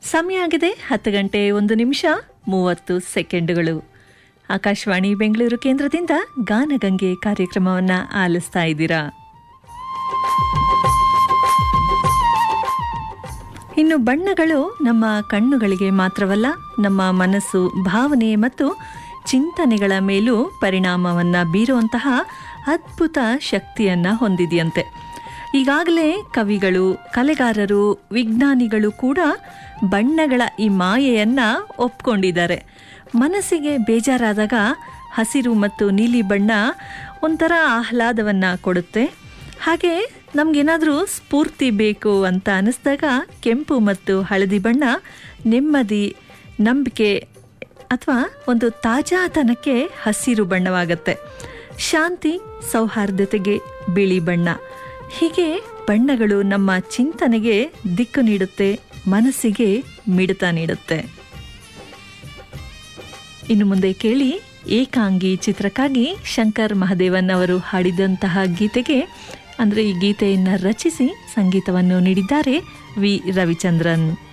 ಸಮಯ ಆಗಿದೆ ಹತ್ತು ಗಂಟೆ ಒಂದು ನಿಮಿಷ ಮೂವತ್ತು ಸೆಕೆಂಡುಗಳು ಆಕಾಶವಾಣಿ ಬೆಂಗಳೂರು ಕೇಂದ್ರದಿಂದ ಗಾನಗಂಗೆ ಕಾರ್ಯಕ್ರಮವನ್ನು ಆಲಿಸ್ತಾ ಇದ್ದೀರಾ ಇನ್ನು ಬಣ್ಣಗಳು ನಮ್ಮ ಕಣ್ಣುಗಳಿಗೆ ಮಾತ್ರವಲ್ಲ ನಮ್ಮ ಮನಸ್ಸು ಭಾವನೆ ಮತ್ತು ಚಿಂತನೆಗಳ ಮೇಲೂ ಪರಿಣಾಮವನ್ನು ಬೀರುವಂತಹ ಅದ್ಭುತ ಶಕ್ತಿಯನ್ನು ಹೊಂದಿದೆಯಂತೆ ಈಗಾಗಲೇ ಕವಿಗಳು ಕಲೆಗಾರರು ವಿಜ್ಞಾನಿಗಳು ಕೂಡ ಬಣ್ಣಗಳ ಈ ಮಾಯೆಯನ್ನು ಒಪ್ಕೊಂಡಿದ್ದಾರೆ ಮನಸ್ಸಿಗೆ ಬೇಜಾರಾದಾಗ ಹಸಿರು ಮತ್ತು ನೀಲಿ ಬಣ್ಣ ಒಂಥರ ಆಹ್ಲಾದವನ್ನು ಕೊಡುತ್ತೆ ಹಾಗೆ ನಮಗೇನಾದರೂ ಸ್ಫೂರ್ತಿ ಬೇಕು ಅಂತ ಅನ್ನಿಸ್ದಾಗ ಕೆಂಪು ಮತ್ತು ಹಳದಿ ಬಣ್ಣ ನೆಮ್ಮದಿ ನಂಬಿಕೆ ಅಥವಾ ಒಂದು ತಾಜಾತನಕ್ಕೆ ಹಸಿರು ಬಣ್ಣವಾಗತ್ತೆ ಶಾಂತಿ ಸೌಹಾರ್ದತೆಗೆ ಬಿಳಿ ಬಣ್ಣ ಹೀಗೆ ಬಣ್ಣಗಳು ನಮ್ಮ ಚಿಂತನೆಗೆ ದಿಕ್ಕು ನೀಡುತ್ತೆ ಮನಸ್ಸಿಗೆ ಮಿಡಿತ ನೀಡುತ್ತೆ ಇನ್ನು ಮುಂದೆ ಕೇಳಿ ಏಕಾಂಗಿ ಚಿತ್ರಕ್ಕಾಗಿ ಶಂಕರ್ ಮಹದೇವನ್ ಅವರು ಹಾಡಿದಂತಹ ಗೀತೆಗೆ ಅಂದರೆ ಈ ಗೀತೆಯನ್ನು ರಚಿಸಿ ಸಂಗೀತವನ್ನು ನೀಡಿದ್ದಾರೆ ವಿ ರವಿಚಂದ್ರನ್